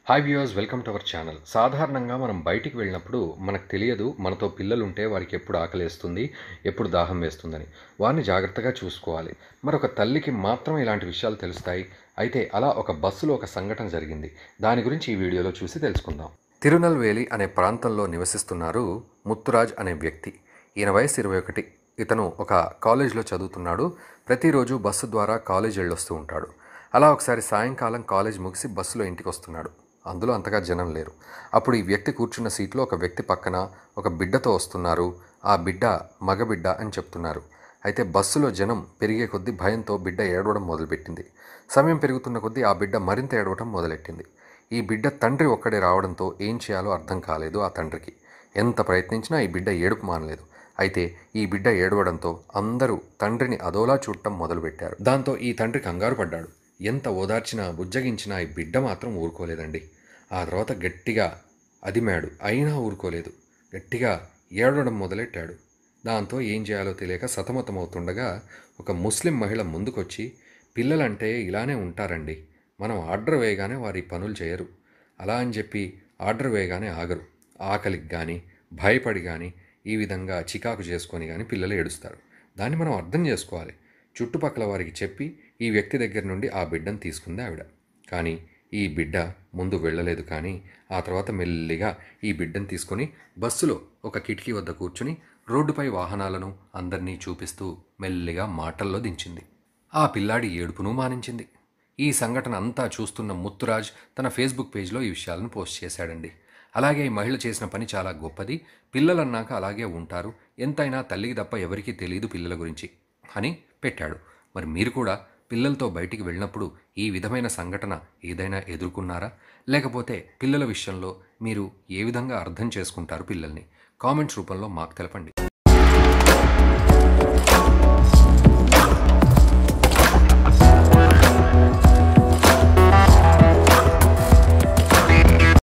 hi viewers welcome to our channel సాధారణంగా మనం బయటికి వెళ్ళినప్పుడు మనకు తెలియదు మనతో పిల్లలు ఉంటే వారికి ఎప్పుడు ఆకలేస్తుంది ఎప్పుడు దాహం వేస్తుందని వారిని జాగ్రత్తగా చూసుకోవాలి మరొక తల్లికి మాత్రం ఇలాంటి విషయాలు తెలుస్తాయి అయితే అలా ఒక బస్సులో ఒక సంఘటన జరిగింది దాని గురించి ఈ వీడియోలో చూసి తెలుసుకుందాం తిరునల్వేలి అనే ప్రాంతంలో నివసిస్తున్నారు ముత్తురాజ్ అనే వ్యక్తి ఈయన వయసు ఇరవై ఒకటి ఇతను ఒక కాలేజ్లో చదువుతున్నాడు ప్రతిరోజు బస్సు ద్వారా కాలేజ్ వెళ్ళొస్తూ ఉంటాడు అలా ఒకసారి సాయంకాలం కాలేజ్ ముగిసి బస్సులో ఇంటికి వస్తున్నాడు అందులో అంతగా జనం లేరు అప్పుడు ఈ వ్యక్తి కూర్చున్న సీట్లో ఒక వ్యక్తి పక్కన ఒక బిడ్డతో వస్తున్నారు ఆ బిడ్డ మగబిడ్డ అని చెప్తున్నారు అయితే బస్సులో జనం పెరిగే కొద్దీ భయంతో బిడ్డ ఏడవడం మొదలుపెట్టింది సమయం పెరుగుతున్న కొద్దీ ఆ బిడ్డ మరింత ఏడవడం మొదలెట్టింది ఈ బిడ్డ తండ్రి ఒక్కడే రావడంతో ఏం చేయాలో అర్థం కాలేదు ఆ తండ్రికి ఎంత ప్రయత్నించినా ఈ బిడ్డ ఏడుపు మానలేదు అయితే ఈ బిడ్డ ఏడవడంతో అందరూ తండ్రిని అదోలా చూడటం మొదలుపెట్టారు దాంతో ఈ తండ్రి కంగారు పడ్డాడు ఎంత ఓదార్చినా బుజ్జగించినా ఈ బిడ్డ మాత్రం ఊరుకోలేదండి ఆ తర్వాత గట్టిగా అదిమాడు అయినా ఊరుకోలేదు గట్టిగా ఏడవడం మొదలెట్టాడు దాంతో ఏం చేయాలో తెలియక సతమతమవుతుండగా ఒక ముస్లిం మహిళ ముందుకొచ్చి పిల్లలంటే ఇలానే ఉంటారండి మనం ఆర్డర్ వేయగానే వారి పనులు చేయరు అలా అని చెప్పి ఆర్డర్ వేయగానే ఆగరు ఆకలికి కానీ భయపడి కానీ ఈ విధంగా చికాకు చేసుకొని కానీ పిల్లలు ఏడుస్తారు దాన్ని మనం అర్థం చేసుకోవాలి చుట్టుపక్కల వారికి చెప్పి ఈ వ్యక్తి దగ్గర నుండి ఆ బిడ్డను తీసుకుంది ఆవిడ కానీ ఈ బిడ్డ ముందు వెళ్ళలేదు కానీ ఆ తర్వాత మెల్లిగా ఈ బిడ్డను తీసుకొని బస్సులో ఒక కిటికీ వద్ద కూర్చుని రోడ్డుపై వాహనాలను అందరినీ చూపిస్తూ మెల్లిగా మాటల్లో దించింది ఆ పిల్లాడి ఏడుపును మానించింది ఈ సంఘటన అంతా చూస్తున్న ముత్తురాజ్ తన ఫేస్బుక్ పేజ్లో ఈ విషయాలను పోస్ట్ చేశాడండి అలాగే ఈ మహిళ చేసిన పని చాలా గొప్పది పిల్లలన్నాక అలాగే ఉంటారు ఎంతైనా తల్లికి తప్ప ఎవరికీ తెలియదు పిల్లల గురించి అని పెట్టాడు మరి మీరు కూడా పిల్లలతో బయటికి వెళ్ళినప్పుడు ఈ విధమైన సంఘటన ఏదైనా ఎదుర్కొన్నారా లేకపోతే పిల్లల విషయంలో మీరు ఏ విధంగా అర్థం చేసుకుంటారు పిల్లల్ని కామెంట్స్ రూపంలో మాకు తెలపండి